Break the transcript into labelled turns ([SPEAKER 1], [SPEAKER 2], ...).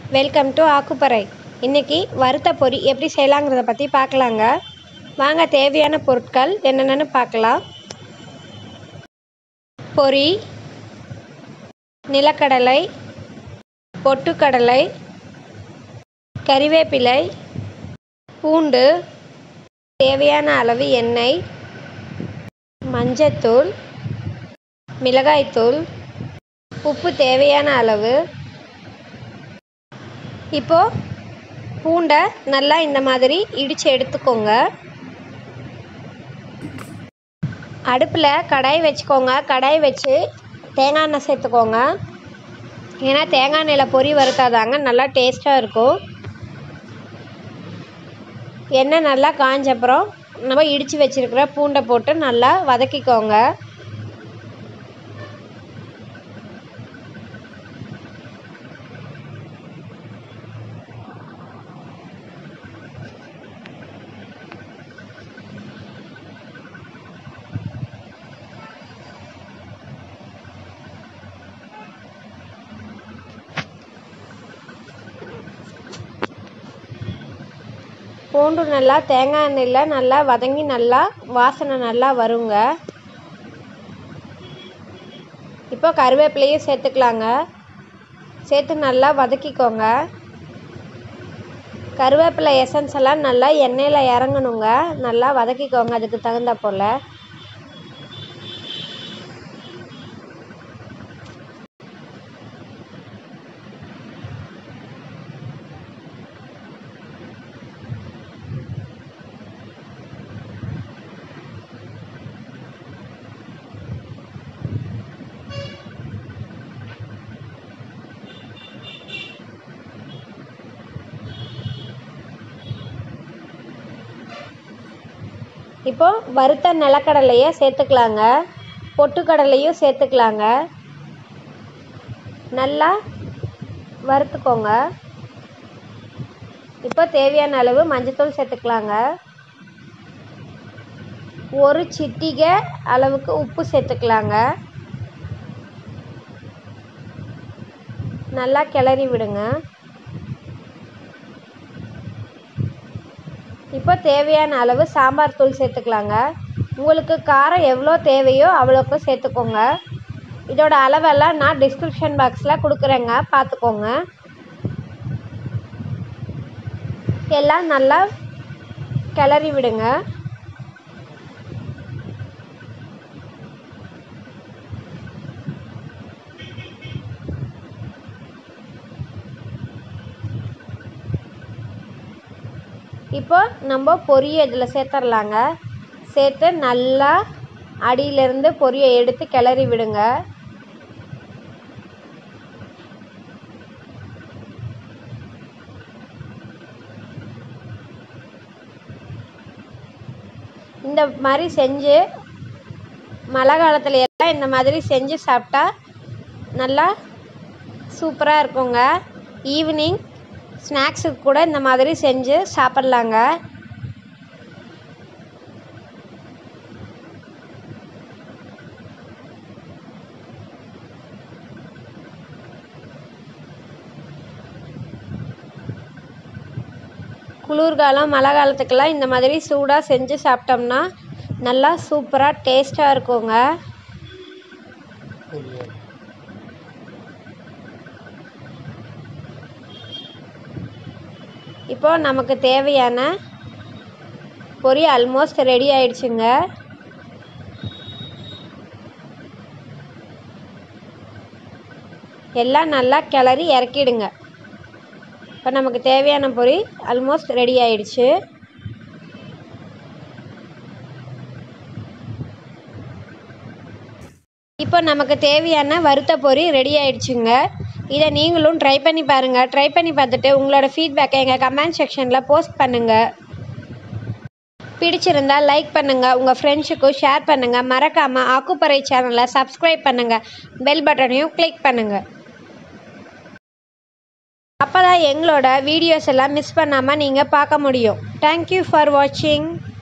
[SPEAKER 1] welcome to ஆக்குப்பறை இன்னைக்கு வறுத்த பொரி எப்படி செய்யலாங்கிறத பற்றி பார்க்கலாங்க வாங்க தேவையான பொருட்கள் என்னென்னு பார்க்கலாம் பொரி நிலக்கடலை பொட்டுக்கடலை கறிவேப்பிலை பூண்டு தேவையான அளவு எண்ணெய் மஞ்சத்தூள் மிளகாய்த்தூள் உப்பு தேவையான அளவு இப்போ பூண்டை நல்லா இந்த மாதிரி இடித்து எடுத்துக்கோங்க அடுப்பில் கடாய் வச்சுக்கோங்க கடாய் வச்சு தேங்காய் எண்ணெய் சேர்த்துக்கோங்க ஏன்னா தேங்காய் எண்ணெயில் பொரி வறுத்தாதாங்க நல்லா டேஸ்ட்டாக இருக்கும் எண்ணெய் நல்லா காஞ்ச அப்புறம் நம்ம இடித்து வச்சுருக்கிற பூண்டை போட்டு நல்லா வதக்கிக்கோங்க பூண்டு நல்லா தேங்காய் எண்ணெயில் நல்லா வதங்கி நல்லா வாசனை நல்லா வருங்க இப்போ கருவேப்பிலையும் சேர்த்துக்கலாங்க சேர்த்து நல்லா வதக்கிக்கோங்க கருவேப்பிலை எசன்ஸ் எல்லாம் நல்லா எண்ணெயில் இறங்கணுங்க நல்லா வதக்கிக்கோங்க அதுக்கு தகுந்த போல் இப்போ வறுத்த நிலக்கடலையை சேர்த்துக்கலாங்க பொட்டுக்கடலையும் சேர்த்துக்கலாங்க நல்லா வறுத்துக்கோங்க இப்போ தேவையான அளவு மஞ்சத்தூள் சேர்த்துக்கலாங்க ஒரு சிட்டிகை அளவுக்கு உப்பு சேர்த்துக்கலாங்க நல்லா கிளறி விடுங்க இப்போ தேவையான அளவு சாம்பார் தூள் சேர்த்துக்கலாங்க உங்களுக்கு காரம் எவ்வளோ தேவையோ அவ்வளோக்கு சேர்த்துக்கோங்க இதோட அளவெல்லாம் நான் டிஸ்கிரிப்ஷன் பாக்ஸில் கொடுக்குறேங்க பார்த்துக்கோங்க எல்லாம் நல்லா கிளறி விடுங்க இப்போ நம்ம பொரியை இதில் சேர்த்துடலாங்க சேர்த்து நல்லா அடியிலேருந்து பொரியை எடுத்து கிளறி விடுங்க இந்த மாதிரி செஞ்சு மழை காலத்துல எல்லாம் இந்த மாதிரி செஞ்சு சாப்பிட்டா நல்லா சூப்பராக இருக்குங்க ஈவினிங் ஸ்நாக்ஸுக்கு கூட இந்த மாதிரி செஞ்சு சாப்பிட்லாங்க குளிர்காலம் மழை காலத்துக்கெல்லாம் இந்த மாதிரி சூடாக செஞ்சு சாப்பிட்டோம்னா நல்லா சூப்பராக டேஸ்ட்டாக இருக்குங்க இப்போ நமக்கு தேவையான பொரி ஆல்மோஸ்ட் ரெடி ஆயிடுச்சுங்க எல்லாம் நல்லா கிளறி இறக்கிடுங்க இப்போ நமக்கு தேவையான பொரி ஆல்மோஸ்ட் ரெடி ஆயிடுச்சு இப்போ நமக்கு தேவையான வறுத்த பொரி ரெடி ஆயிடுச்சுங்க இதை நீங்களும் ட்ரை பண்ணி பாருங்கள் ட்ரை பண்ணி பார்த்துட்டு உங்களோட ஃபீட்பேக்கை எங்கள் கமெண்ட் செக்ஷனில் போஸ்ட் பண்ணுங்கள் பிடிச்சிருந்தா லைக் பண்ணுங்கள் உங்கள் ஃப்ரெண்ட்ஸுக்கும் ஷேர் பண்ணுங்கள் மறக்காமல் ஆக்குப்பறை சேனலை சப்ஸ்கிரைப் பண்ணுங்கள் பெல் பட்டனையும் கிளிக் பண்ணுங்கள் அப்போ தான் எங்களோட வீடியோஸ் எல்லாம் மிஸ் பண்ணாமல் நீங்கள் பார்க்க முடியும் தேங்க்யூ ஃபார் வாட்சிங்